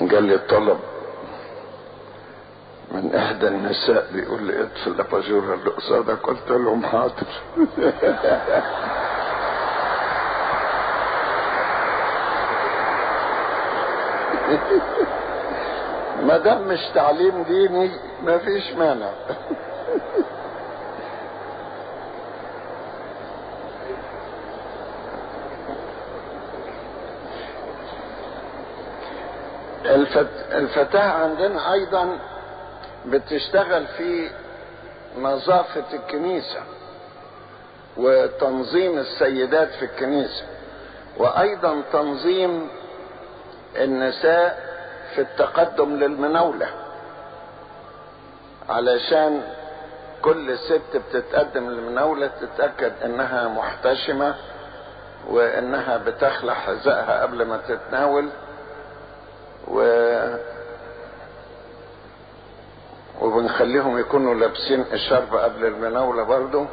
جالي طلب من احدى النساء بيقول لي اطفي الاباجوره اللي قصادك قلت لهم حاضر ما دام مش تعليم ديني ما فيش مانع الفت... الفتاة عندنا ايضا بتشتغل في نظافة الكنيسة وتنظيم السيدات في الكنيسة وايضا تنظيم النساء في التقدم للمناولة علشان كل ست بتتقدم للمناولة تتأكد انها محتشمة وانها بتخلع حذائها قبل ما تتناول و وبنخليهم يكونوا لابسين الشرب قبل المناولة برضو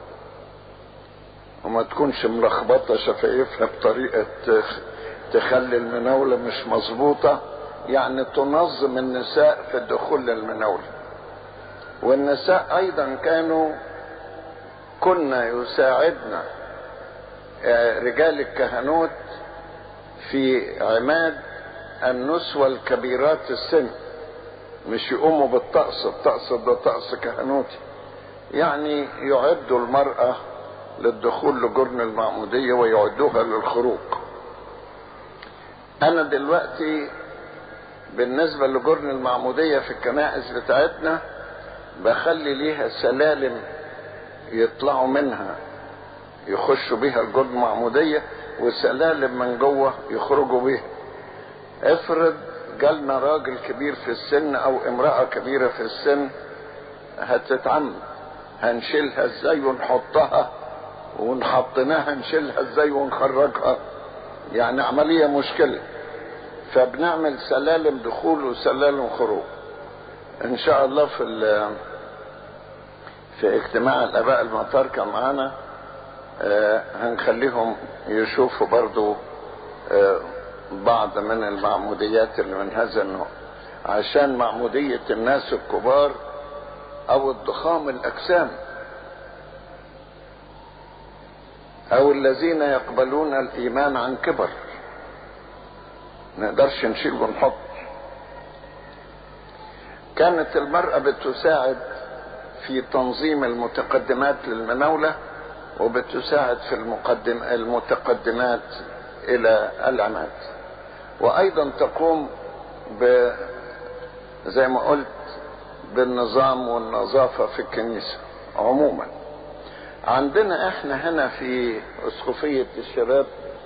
وما تكونش ملخبطة شفايفها بطريقة تخلي المناولة مش مظبوطة يعني تنظم النساء في الدخول للمناولة والنساء ايضا كانوا كنا يساعدنا رجال الكهنوت في عماد النسوة الكبيرات السن مش يقوموا بالطقس الطقس ده طقس كهنوتي يعني يعدوا المرأة للدخول لجرن المعمودية ويعدوها للخروج انا دلوقتي بالنسبة لجرن المعمودية في الكنائس بتاعتنا بخلي ليها سلالم يطلعوا منها يخشوا بيها الجرن المعمودية وسلالم من جوه يخرجوا بيها افرض جالنا راجل كبير في السن او امرأة كبيرة في السن هتتعمد هنشيلها ازاي ونحطها ونحطناها نشيلها ازاي ونخرجها يعني عملية مشكلة فبنعمل سلالم دخول وسلالم خروج ان شاء الله في في اجتماع الاباء المطاركة معانا آه هنخليهم يشوفوا برضو آه بعض من المعموديات اللي من هذا النوع عشان معمودية الناس الكبار او الضخام الاجسام او الذين يقبلون الايمان عن كبر نقدرش نشيل ونحط كانت المرأة بتساعد في تنظيم المتقدمات للمناولة وبتساعد في المقدم المتقدمات الى العماد وايضا تقوم ب زي ما قلت بالنظام والنظافة في الكنيسة عموما عندنا احنا هنا في اسقفية الشباب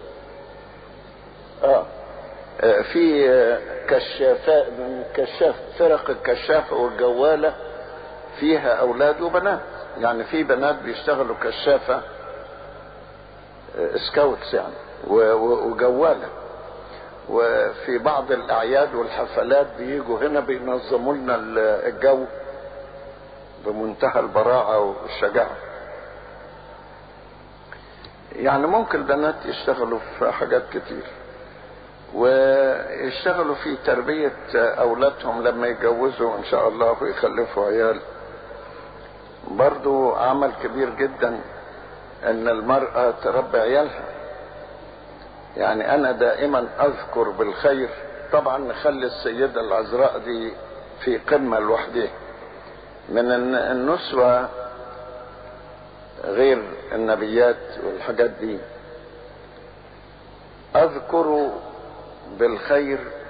اه في كشافات كشاف فرق الكشافة والجوالة فيها اولاد وبنات يعني في بنات بيشتغلوا كشافة سكاوتس يعني وجوالة وفي بعض الاعياد والحفلات بيجوا هنا بينظموا لنا الجو بمنتهى البراعة والشجاعة يعني ممكن البنات يشتغلوا في حاجات كتير ويشتغلوا في تربية أولادهم لما يتجوزوا إن شاء الله ويخلفوا عيال برضو عمل كبير جدا أن المرأة تربي عيالها يعني أنا دائما أذكر بالخير طبعا نخلي السيدة العذراء دي في قمة لوحدها من النسوة غير النبيات والحاجات دي اذكر بالخير